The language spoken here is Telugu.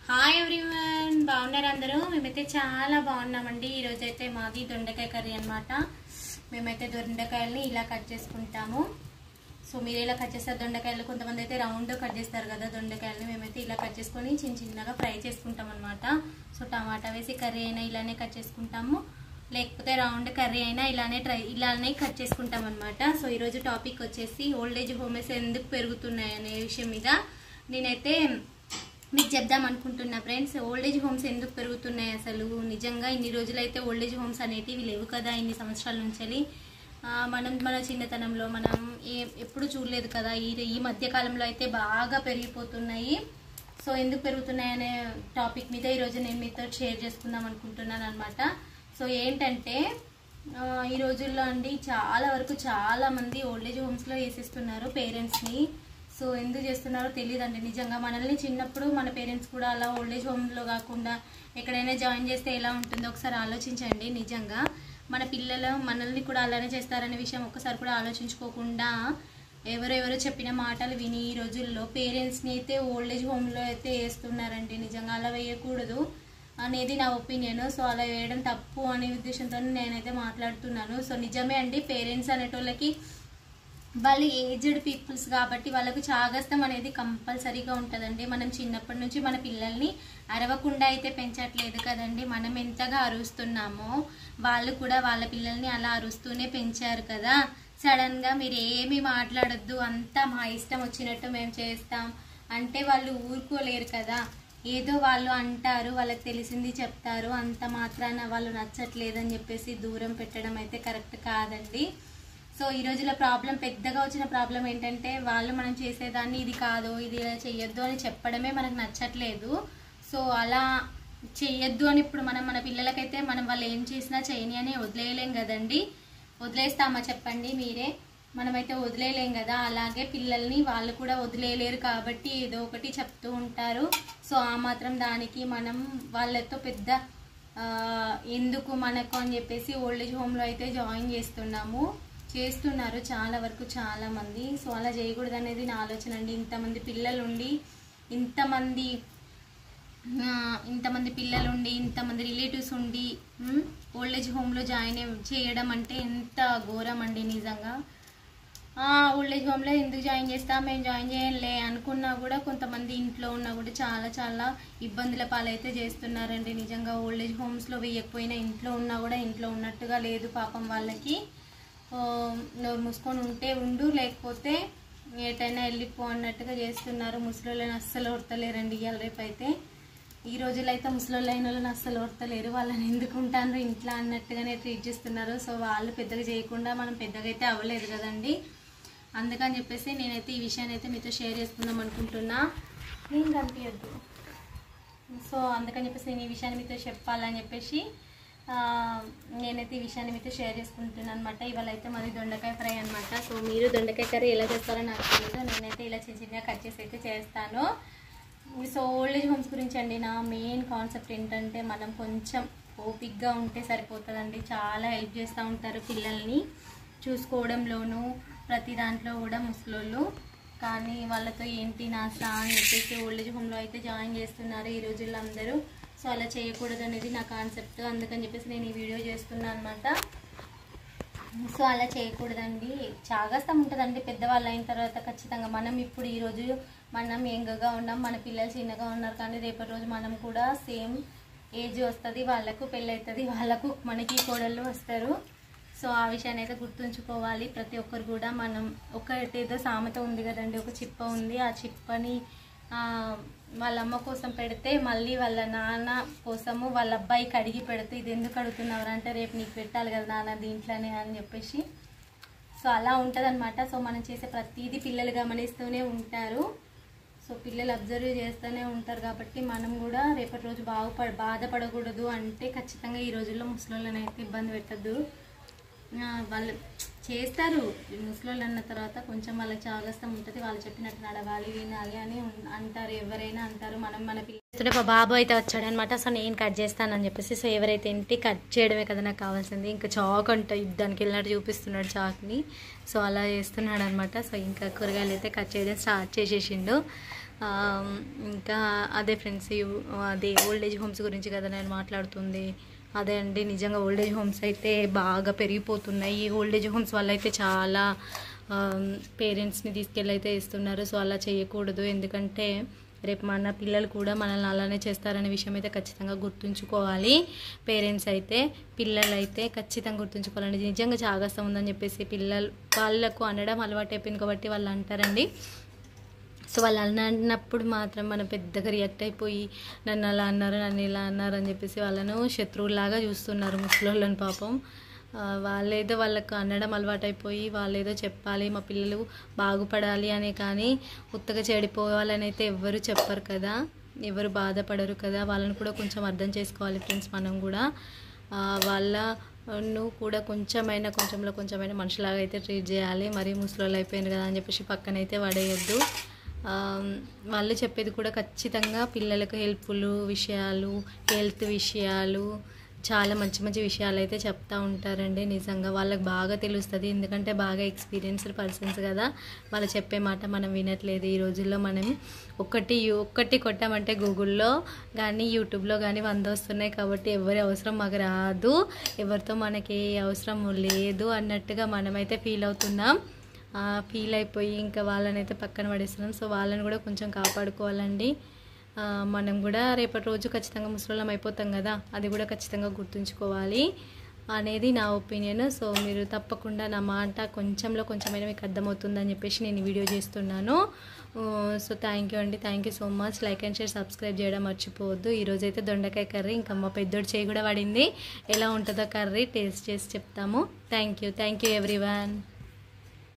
హాయ్ ఎవ్రీవన్ బాగున్నారు అందరూ మేమైతే చాలా బాగున్నామండి ఈరోజు అయితే మాది దొండకాయ కర్రీ అన్నమాట మేమైతే దొండకాయల్ని ఇలా కట్ చేసుకుంటాము సో మీరు ఇలా కట్ చేస్తారు దొండకాయలు కొంతమంది అయితే రౌండ్ కట్ చేస్తారు కదా దొండకాయలని మేమైతే ఇలా కట్ చేసుకొని చిన్న చిన్నగా ఫ్రై చేసుకుంటాం అనమాట సో టమాటా వేసి కర్రీ అయినా ఇలానే కట్ చేసుకుంటాము లేకపోతే రౌండ్ కర్రీ అయినా ఇలానే ట్రై ఇలానే కట్ చేసుకుంటాం అనమాట సో ఈరోజు టాపిక్ వచ్చేసి ఓల్డ్ ఏజ్ హోమ్స్ ఎందుకు పెరుగుతున్నాయి అనే విషయం మీద నేనైతే మీకు చెప్దాం అనుకుంటున్నా ఫ్రెండ్స్ ఓల్డ్ ఏజ్ హోమ్స్ ఎందుకు పెరుగుతున్నాయి అసలు నిజంగా ఇన్ని రోజులైతే ఓల్డ్ ఏజ్ హోమ్స్ అనేటివి లేవు కదా ఇన్ని సంవత్సరాల నుంచి మనం మన చిన్నతనంలో మనం ఏ ఎప్పుడు చూడలేదు కదా ఈ ఈ మధ్య కాలంలో అయితే బాగా పెరిగిపోతున్నాయి సో ఎందుకు పెరుగుతున్నాయి అనే టాపిక్ మీద ఈరోజు నేను మీతో షేర్ చేసుకుందాం అనుకుంటున్నాను అనమాట సో ఏంటంటే ఆ, ఈ రోజుల్లో అండి చాలా వరకు చాలా మంది ఓల్డ్ ఏజ్ హోమ్స్లో వేసేస్తున్నారు పేరెంట్స్ని సో ఎందుకు చేస్తున్నారో తెలియదండి నిజంగా మనల్ని చిన్నప్పుడు మన పేరెంట్స్ కూడా అలా ఓల్డ్ ఏజ్ హోమ్లో కాకుండా ఎక్కడైనా జాయిన్ చేస్తే ఎలా ఉంటుందో ఒకసారి ఆలోచించండి నిజంగా మన పిల్లలు మనల్ని కూడా అలానే చేస్తారనే విషయం ఒక్కసారి కూడా ఆలోచించుకోకుండా ఎవరెవరో చెప్పిన మాటలు విని ఈ రోజుల్లో పేరెంట్స్ని అయితే ఓల్డ్ ఏజ్ హోమ్లో అయితే వేస్తున్నారండి నిజంగా అలా వేయకూడదు అనేది నా ఒపీనియన్ సో అలా వేయడం తప్పు అనే ఉద్దేశంతో నేనైతే మాట్లాడుతున్నాను సో నిజమే అండి పేరెంట్స్ అనేటోళ్ళకి వాళ్ళు ఏజ్డ్ పీపుల్స్ కాబట్టి వాళ్ళకు చాగస్తం అనేది కంపల్సరీగా ఉంటుందండి మనం చిన్నప్పటి నుంచి మన పిల్లల్ని అరవకుండా అయితే పెంచట్లేదు కదండి మనం ఎంతగా అరుస్తున్నామో వాళ్ళు కూడా వాళ్ళ పిల్లల్ని అలా అరుస్తూనే పెంచారు కదా సడన్ గా మీరు ఏమి మాట్లాడొద్దు అంతా మా ఇష్టం వచ్చినట్టు మేము చేస్తాం అంటే వాళ్ళు ఊరుకోలేరు కదా ఏదో వాళ్ళు అంటారు వాళ్ళకి తెలిసింది చెప్తారు అంత మాత్రాన వాళ్ళు నచ్చట్లేదని చెప్పేసి దూరం పెట్టడం అయితే కరెక్ట్ కాదండి సో ఈ రోజుల ప్రాబ్లం పెద్దగా వచ్చిన ప్రాబ్లం ఏంటంటే వాళ్ళు మనం చేసేదాన్ని ఇది కాదు ఇది ఇలా చెయ్యొద్దు అని చెప్పడమే మనకు నచ్చట్లేదు సో అలా చెయ్యొద్దు అని ఇప్పుడు మనం మన పిల్లలకైతే మనం వాళ్ళు ఏం చేసినా చేయని అని వదిలేయలేం కదండి వదిలేస్తామా చెప్పండి మీరే మనమైతే వదిలేయలేం కదా అలాగే పిల్లల్ని వాళ్ళు కూడా వదిలేయలేరు కాబట్టి ఏదో ఒకటి చెప్తూ ఉంటారు సో ఆ మాత్రం దానికి మనం వాళ్ళతో పెద్ద ఆ, ఎందుకు మనకు అని చెప్పేసి ఓల్డ్ ఏజ్ హోమ్లో అయితే జాయిన్ చేస్తున్నాము చేస్తున్నారు చాలా వరకు చాలా మంది సో అలా చేయకూడదు అనేది నా ఆలోచన అండి ఇంతమంది పిల్లలు ఉండి ఇంతమంది ఆ, ఇంతమంది పిల్లలు ఉండి ఇంతమంది రిలేటివ్స్ ఉండి ఓల్డ్ ఏజ్ హోమ్లో జాయిన్ అయ్య- చేయడం అంటే ఎంత ఘోరం అండి నిజంగా ఓల్డ్ ఏజ్ హోమ్లో ఎందుకు జాయిన్ చేస్తా మేము జాయిన్ చేయంలే అనుకున్నా కూడా కొంతమంది ఇంట్లో ఉన్నా కూడా చాలా చాలా ఇబ్బందుల పాలైతే చేస్తున్నారండి నిజంగా ఓల్డ్ ఏజ్ హోమ్స్లో వేయకపోయినా ఇంట్లో ఉన్నా కూడా ఇంట్లో ఉన్నట్టుగా లేదు పాపం వాళ్ళకి ఆ, నోరు మూసుకొని ఉంటే ఉండు లేకపోతే ఏటైనా వెళ్ళిపో అన్నట్టుగా చేస్తున్నారు ముసలోళ్ళని అస్సలు ఓర్తలేరండి ఇవాళ రేపు అయితే ఈ రోజుల్లో అయితే ముసలోళ్ళు అయిన వాళ్ళని అస్సలు ఓర్తలేరు వాళ్ళని ఎందుకు ఉంటారు ఇంట్లో అన్నట్టుగానే ట్రీట్ చేస్తున్నారు సో వాళ్ళు పెద్దగా చేయకుండా మనం పెద్దగా అయితే అవ్వలేదు కదండి అందుకని చెప్పేసి నేనైతే ఈ విషయాన్ని అయితే మీతో షేర్ చేసుకుందాం అనుకుంటున్నా నేను కనిపించద్దు సో అందుకని చెప్పేసి నేను ఈ విషయాన్ని మీతో చెప్పాలని చెప్పేసి ఆ, నేనైతే ఈ విషయాన్ని మీతో షేర్ చేసుకుంటున్నాను అనమాట ఇవాళ అయితే మాది దొండకాయ ఫ్రై అనమాట సో మీరు దొండకాయ కర్రీ ఎలా చేస్తారో నాకు తెలియదు నేనైతే ఇలా చిన్న చిన్నగా కట్ చేసి అయితే చేస్తాను సో ఓల్డ్ ఏజ్ హోమ్స్ గురించి అండి నా మెయిన్ కాన్సెప్ట్ ఏంటంటే మనం కొంచెం ఓపిక్గా ఉంటే సరిపోతుందండి చాలా హెల్ప్ చేస్తూ ఉంటారు పిల్లల్ని చూసుకోవడంలోనూ ప్రతి దాంట్లో కూడా ముసలోళ్ళు కానీ వాళ్ళతో ఏంటి నాశా అని చెప్పేసి ఓల్డ్ ఏజ్ హోమ్లో అయితే జాయిన్ చేస్తున్నారు ఈ రోజుల్లో అందరూ సో అలా చేయకూడదు అనేది నా కాన్సెప్ట్ అందుకని చెప్పేసి నేను ఈ వీడియో చేస్తున్నాను అనమాట సో అలా చేయకూడదండి చాగాస్తం ఉంటుందండి పెద్దవాళ్ళు అయిన తర్వాత ఖచ్చితంగా మనం ఇప్పుడు ఈ రోజు మనం యంగ్గా ఉన్నాం మన పిల్లలు చిన్నగా ఉన్నారు కానీ రేపటి రోజు మనం కూడా సేమ్ ఏజ్ వస్తుంది వాళ్ళకు పెళ్ళి అవుతుంది వాళ్ళకు మనకి కోడళ్ళు వస్తారు సో ఆ విషయాన్ని అయితే గుర్తుంచుకోవాలి ప్రతి ఒక్కరు కూడా మనం ఒకటి ఏదో సామెత ఉంది కదండి ఒక చిప్ప ఉంది ఆ చిప్పని ఆ, వాళ్ళ అమ్మ కోసం పెడితే మళ్ళీ వాళ్ళ నాన్న కోసము వాళ్ళ అబ్బాయి కడిగి పెడితే ఇది ఎందుకు అడుగుతున్నారు అంటే రేపు నీకు పెట్టాలి కదా నాన్న దీంట్లోనే అని చెప్పేసి సో అలా ఉంటుంది సో మనం చేసే ప్రతిదీ పిల్లలు గమనిస్తూనే ఉంటారు సో పిల్లలు అబ్జర్వ్ చేస్తూనే ఉంటారు కాబట్టి మనం కూడా రేపటి రోజు బాగుపడ బాధపడకూడదు అంటే ఖచ్చితంగా ఈ రోజుల్లో ముసలోళ్ళని అయితే ఇబ్బంది పెట్టద్దు వాళ్ళు చేస్తారు ఈ ముసలోళ్ళు అన్న తర్వాత కొంచెం వాళ్ళకి చాగస్తం ఉంటుంది వాళ్ళు చెప్పినట్టు నడవాలి వినాలి అని ఉన్- అంటారు ఎవరైనా అంటారు మనం మన పిల్లలు మా బాబు అయితే వచ్చాడనమాట సో నేను కట్ చేస్తానని చెప్పేసి సో ఎవరైతే ఏంటి కట్ చేయడమే కదా నాకు కావాల్సింది ఇంకా చాక్ అంట యుద్ధానికి వెళ్ళినట్టు చూపిస్తున్నాడు చాక్ని సో అలా చేస్తున్నాడు అనమాట సో ఇంకా కూరగాయలు అయితే కట్ చేయడం స్టార్ట్ చేసేసిండు ఆ, ఇంకా అదే ఫ్రెండ్స్ అదే ఓల్డ్ ఏజ్ హోమ్స్ గురించి కదా నేను మాట్లాడుతుంది అదే అండి నిజంగా ఓల్డ్ ఏజ్ హోమ్స్ అయితే బాగా పెరిగిపోతున్నాయి ఈ ఓల్డ్ ఏజ్ హోమ్స్ వల్ల అయితే చాలా పేరెంట్స్ని తీసుకెళ్ళి అయితే ఇస్తున్నారు సో అలా చేయకూడదు ఎందుకంటే రేపు మన పిల్లలు కూడా మనల్ని అలానే చేస్తారనే విషయం అయితే ఖచ్చితంగా గుర్తుంచుకోవాలి పేరెంట్స్ అయితే పిల్లలు అయితే ఖచ్చితంగా గుర్తుంచుకోవాలండి నిజంగా చాగస్తం ఉందని చెప్పేసి పిల్లలు వాళ్ళకు అనడం అలవాటు అయిపోయింది కాబట్టి వాళ్ళు అంటారండి సో వాళ్ళు అలా అన్నప్పుడు మాత్రం మనం పెద్దగా రియాక్ట్ అయిపోయి నన్ను అలా అన్నారు నన్ను ఇలా అన్నారు అని చెప్పేసి వాళ్ళను శత్రువులాగా చూస్తున్నారు ముసలోళ్ళని పాపం ఆ, వాళ్ళేదో వాళ్ళకు అనడం అలవాటైపోయి వాళ్ళేదో చెప్పాలి మా పిల్లలు బాగుపడాలి అని కానీ ఉత్తగా చెడిపోవాలని అయితే ఎవ్వరు చెప్పరు కదా ఎవరు బాధపడరు కదా వాళ్ళని కూడా కొంచెం అర్థం చేసుకోవాలి ఫ్రెండ్స్ మనం కూడా ఆ, వాళ్ళను కూడా కొంచెమైనా కొంచెంలో కొంచెమైనా మనుషులాగా అయితే ట్రీట్ చేయాలి మరీ ముసలోళ్ళు అయిపోయింది కదా అని చెప్పేసి పక్కనైతే పడేయద్దు ఆ, వాళ్ళు చెప్పేది కూడా ఖచ్చితంగా పిల్లలకు హెల్ప్ఫుల్ విషయాలు హెల్త్ విషయాలు చాలా మంచి మంచి విషయాలు అయితే చెప్తా ఉంటారండి నిజంగా వాళ్ళకి బాగా తెలుస్తుంది ఎందుకంటే బాగా ఎక్స్పీరియన్స్డ్ పర్సన్స్ కదా వాళ్ళు చెప్పే మాట మనం వినట్లేదు ఈ రోజుల్లో మనం ఒక్కటి ఒక్కటి కొట్టామంటే గూగుల్లో కానీ యూట్యూబ్లో కానీ వంద వస్తున్నాయి కాబట్టి ఎవరి అవసరం మాకు రాదు ఎవరితో మనకి ఏ అవసరం లేదు అన్నట్టుగా మనమైతే ఫీల్ అవుతున్నాం ఫీల్ అయిపోయి ఇంకా వాళ్ళని అయితే పక్కన పడేస్తున్నాం సో వాళ్ళని కూడా కొంచెం కాపాడుకోవాలండి ఆ, మనం కూడా రేపటి రోజు ఖచ్చితంగా ముసలిం అయిపోతాం కదా అది కూడా ఖచ్చితంగా గుర్తుంచుకోవాలి అనేది నా ఒపీనియన్ సో మీరు తప్పకుండా నా మాట కొంచెంలో కొంచెమైనా మీకు అర్థమవుతుందని చెప్పేసి నేను ఈ వీడియో చేస్తున్నాను సో థ్యాంక్ యూ అండి thank you so much like and share subscribe చేయడం మర్చిపోవద్దు ఈరోజు అయితే దొండకాయ కర్రీ ఇంకా మా పెద్దోడి చేయి కూడా పడింది ఎలా ఉంటుందో కర్రీ టేస్ట్ చేసి చెప్తాము thank you thank you everyone